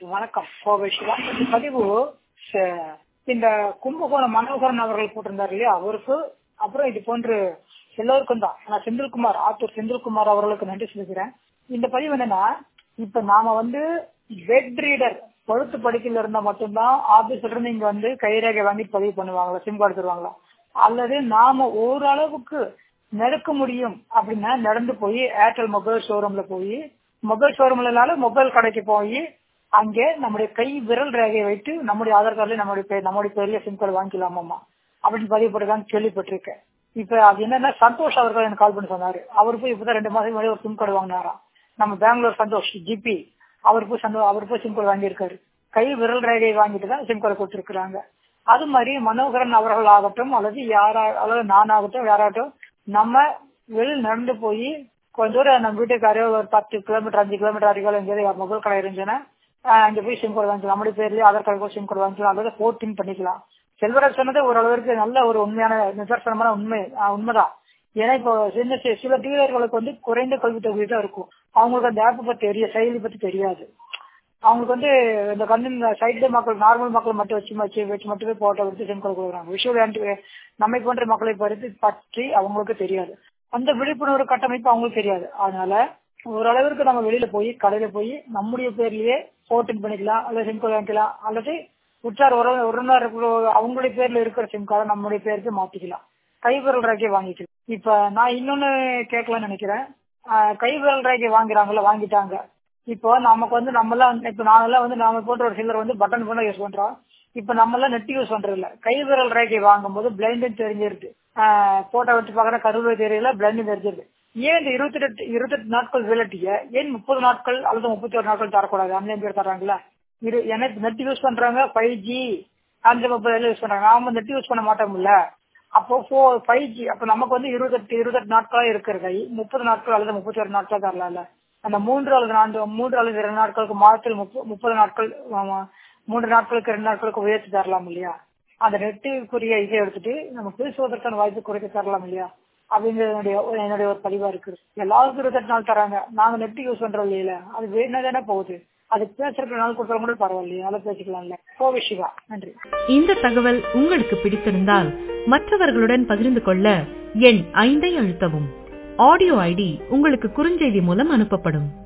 வணக்கம் கோவை சிவா இந்த பதிவு ச- இந்த கும்பகோணம் மனோகரன் அவர்கள் போட்டிருந்தார் இல்லையா அவருக்கு அப்புறம் இது போன்று எல்லோருக்கும் தான் நான் செந்தில்குமார் ஆத்தூர் செந்தில்குமார் அவர்களுக்கு நன்றி சொல்லிக்கிறேன் இந்த பதிவு என்னன்னா இப்ப நாம வந்து பெட் ரீடர் பழுத்து படிக்கல இருந்தா மட்டும்தான் ஆபீஸ்ல இருந்து இங்க வந்து கைரேகை வாங்கி பதிவு பண்ணுவாங்களா சிம் கார்டு தருவாங்களா அல்லது நாம ஓரளவுக்கு நடக்க முடியும் அப்படின்னா நடந்து போய் ஏர்டெல் மொபைல் ஷோரூம்ல போய் மொபைல் ஷோரூம்லனாலும் மொபைல் கடைக்கு போய் அங்கே நம்முடைய கை விரல் ரேகையை வைத்து நம்முடைய ஆதார் கார்டுல நம்முடைய பேர் நம்முடைய பேர்ல சிம் கார்டு வாங்கிக்கலாமாமா அப்படின்னு பதிவு போட்டுதான் கேள்விப்பட்டிருக்கேன் இப்ப அது என்னன்னா சந்தோஷ் அவர்கள் எனக்கு கால் பண்ணி சொன்னாரு அவர் போய் இப்பதான் ரெண்டு மாசம் முன்னாடி ஒரு சிம் கார்டு வாங்கினாராம் நம்ம பெங்களூர் சந்தோஷ் ஜிபி அவர் போய் சந்தோ அவர் போய் சிம் கார்டு வாங்கியிருக்காரு கை விரல் ரேகை வாங்கிட்டு தான் சிம் கார்டு கொடுத்திருக்கிறாங்க அது மாதிரி மனோகரன் அவர்கள் ஆகட்டும் அல்லது யாரா அல்லது நானாகட்டும் யாராகட்டும் நம்ம வெளியில் நடந்து போய் கொஞ்ச தூரம் நம்ம வீட்டுக்காரே ஒரு பத்து கிலோமீட்டர் அஞ்சு கிலோமீட்டர் அருகில் எங்கேயாவது மொபைல் கடை இருந்துச்சுன்னா ஆஹ் அங்க போய் சிம் கார்டு வாங்கிக்கலாம் நம்முடைய பேர்லயே ஆதார் கார்டு சிம் கார்டு வாங்கிக்கலாம் அல்லது போர்டின் பண்ணிக்கலாம் செல்வராஜ் சொன்னது ஓரளவிற்கு நல்ல ஒரு உண்மையான நிதர்சனமான உண்மை ஆஹ் உண்மைதான் ஏன்னா இப்போ சின்ன சி- சில டீலர்களுக்கு வந்து குறைந்த கல்வி தகுதி தான் இருக்கும் அவங்களுக்கு அந்த ஆப் பத்தி தெரிய செயலி பத்தி தெரியாது அவங்களுக்கு வந்து இந்த கண்ணு சைடு மக்கள் நார்மல் மக்கள் மட்டும் வச்சு வச்சு வச்சு மட்டுமே போட்டோ எடுத்து சிம் கார்டு கொடுக்குறாங்க விஷுவல் நம்மை போன்ற மக்களை பற்றி பற்றி அவங்களுக்கு தெரியாது அந்த விழிப்புணர்வு கட்டமைப்பு அவங்களுக்கு தெரியாது அதனால ஓரளவிற்கு நம்ம வெளியில போய் கடையில போய் நம்முடைய பேர்லயே போர்டின் பண்ணிக்கலாம் அல்லது சிம் கார்டு வாங்கிக்கலாம் அல்லது உற்றார் உறவு உறவினர் அவங்களுடைய பேர்ல இருக்கிற சிம் கார்டை நம்முடைய பேருக்கு மாத்திக்கலாம் கைவிரல் ரேகை வாங்கிக்கலாம் இப்ப நான் இன்னொன்னு கேட்கலாம்னு நினைக்கிறேன் ஆஹ் கைவிரல் ரேகை வாங்குறாங்கல்ல வாங்கிட்டாங்க இப்போ நமக்கு வந்து நம்ம எல்லாம் வந்து- இப்ப நாங்கெல்லாம் வந்து நாம போன்ற ஒரு சிலர் வந்து பட்டன் போன யூஸ் பண்றோம் இப்ப நம்ம எல்லாம் நெட் யூஸ் பண்றது இல்ல கைவிரல் ரேகை வாங்கும்போது பிளைண்ட் தெரிஞ்சிருது போட்டோ வச்சு பாக்குற கருவில் தெரியல பிளைண்ட் தெரிஞ்சிருது ஏன் இந்த இருபத்தி எட்டு இருபத்தெட்டு நாட்கள் வேலட்டிய ஏன் முப்பது நாட்கள் அல்லது முப்பத்தி ஒரு நாட்கள் தரக்கூடாது ஆன்லைன் பேர் தர்றாங்களா இரு எனக்கு நெட் யூஸ் பண்றாங்க ஃபைவ் ஜி அந்த மொபைல் யூஸ் பண்றாங்க நாம நெட் யூஸ் பண்ண மாட்டோம்ல அப்போ ஃபோர் ஃபைவ் ஜி அப்ப நமக்கு வந்து இருபத்தெட்டு இருபத்தெட்டு நாட்களா இருக்கிறது முப்பது நாட்கள் அல்லது முப்பத்தி ஒரு நாட்கள் தரலாம்ல அந்த மூன்று அல்லது நான்கு மூன்று அல்லது இரண்டு நாட்களுக்கு மாதத்தில் முப்ப- முப்பது நாட்கள் ஆமா, மூன்று நாட்களுக்கு இரண்டு நாட்களுக்கு உயர்த்தி தரலாம் இல்லையா அந்த நெட்டுக்குரிய இதை எடுத்துட்டு நம்ம பேசுவதற்கான வாய்ப்பு குறைக்க தரலாம் இல்லையா அப்படிங்கிறது என்னுடைய என்னுடைய ஒரு பதிவா இருக்கு எல்லாருக்கும் இருபத்தெட்டு நாள் தராங்க நாங்க நெட் யூஸ் பண்றோம் இல்லையில அது வேணா தானே போகுது அது பேசுறதுக்கு நாள் கொடுத்தாலும் கூட பரவாயில்லையா அதை பேசிக்கலாம்ல கோவை சிவா நன்றி இந்த தகவல் உங்களுக்கு பிடித்திருந்தால் மற்றவர்களுடன் பகிர்ந்து கொள்ள எண் ஐந்தை அழுத்தவும் ஆடியோ ஐடி உங்களுக்கு குறுஞ்செய்தி மூலம் அனுப்பப்படும்